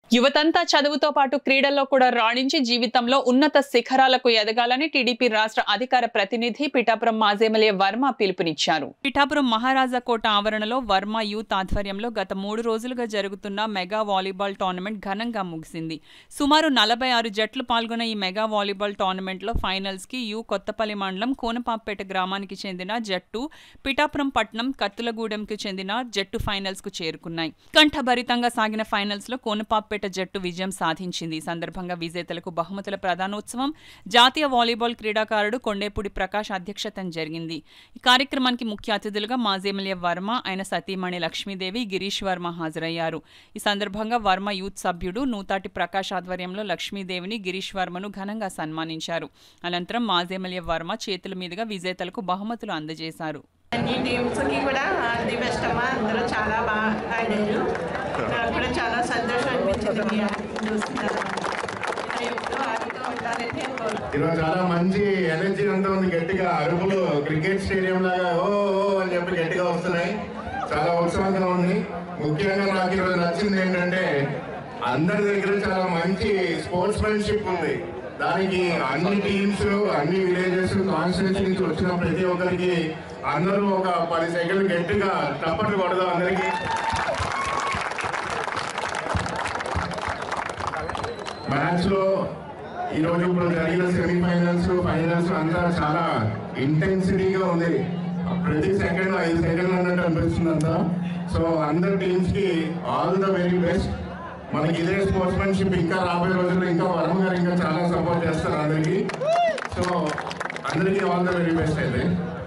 యువతంతా చదువుతో పాటు క్రీడల్లో కూడా రాణించి జీవితంలో ఉన్నత శిఖరాలకు ఎదగాలని టీడీపీ రాష్ట్ర అధికార ప్రతినిధి పిఠాపురం మాజేమలే వర్మ పిలుపునిచ్చారు పిఠాపురం మహారాజా కోట ఆవరణలో వర్మ యూత్ ఆధ్వర్యంలో గత మూడు రోజులుగా జరుగుతున్న మెగా వాలీబాల్ టోర్నమెంట్ ఘనంగా ముగిసింది సుమారు నలభై ఆరు జట్లు పాల్గొన్న ఈ మెగా వాలీబాల్ టోర్నమెంట్లో ఫైనల్స్ కి యు కొత్తపల్లి మండలం కోనపాపేట గ్రామానికి చెందిన జట్టు పిఠాపురం పట్నం కత్తులగూడెంకి చెందిన జట్టు ఫైనల్స్ కు చేరుకున్నాయి కంఠభరితంగా సాగిన ఫైనల్స్ లో కోనపాపేట జట్టు విజయం సాధించింది ఈ సందర్భంగా విజేతలకు బహుమతుల ప్రధానోత్సవం జాతీయ వాలీబాల్ క్రీడాకారుడు కొండేపూడి ప్రకాష్ అధ్యక్షతన జరిగింది ఈ కార్యక్రమానికి ముఖ్య అతిథులుగా మాజీ ఎమ్మెల్యే వర్మ ఆయన సతీమణి లక్ష్మీదేవి గిరీష్ వర్మ హాజరయ్యారు ఈ సందర్భంగా వర్మ యూత్ సభ్యుడు నూతాటి ప్రకాష్ ఆధ్వర్యంలో లక్ష్మీదేవిని గిరీష్ వర్మను ఘనంగా సన్మానించారు అనంతరం మాజీ ఎమ్మెల్యే వర్మ చేతుల మీదుగా విజేతలకు బహుమతులు అందజేశారు అన్ని టీమ్స్కి కూడా ఆల్ ది బెస్ట్ అమ్మా అందరూ చాలా బాగా ఆడారు నాకు కూడా చాలా సంతోషం అనిపించింది మీ ఆటలు చూస్తున్నారు ఇలా ఎప్పుడూ ఆడుతూ ఉండాలని నేను కోరుకుంటున్నాను. ఈరోజు చాలా మంచి ఎనర్జీ అంతా ఉంది గట్టిగా అరుపులు క్రికెట్ స్టేడియం లాగా ఓ ఓ అని చెప్పి గట్టిగా వస్తున్నాయి చాలా ఉత్సాహంగా ఉంది ముఖ్యంగా నాకు ఈరోజు నచ్చింది ఏంటంటే అందరి దగ్గర చాలా మంచి స్పోర్ట్స్ మ్యాన్షిప్ ఉంది దానికి అన్ని టీమ్స్ అన్ని విలేజెస్ కాన్స్టిట్యూన్సీ నుంచి వచ్చిన ప్రతి ఒక్కరికి అందరూ ఒక పది సెకండ్లు గట్టిగా టప్పట్లు కొడదాం అందరికీ మ్యాచ్ లో ఈ రోజు ఇప్పుడు జరిగిన సెమీఫైనల్స్ ఫైనల్స్ అంతా చాలా ఇంటెన్సిటీగా ఉంది ప్రతి సెకండ్ ఐదు సెకండ్లు అన్నట్టు అనిపిస్తుంది అంతా సో అందరు టీమ్స్ కి ఆల్ ద వెరీ బెస్ట్ మనకి ఇదే స్పోర్ట్స్మెన్షిప్ ఇంకా రాబోయే రోజుల్లో ఇంకా వరం గారు ఇంకా చాలా సపోర్ట్ చేస్తారు అందరికి సో అందరికీ ఆల్ ద వెరీ బెస్ట్ అయితే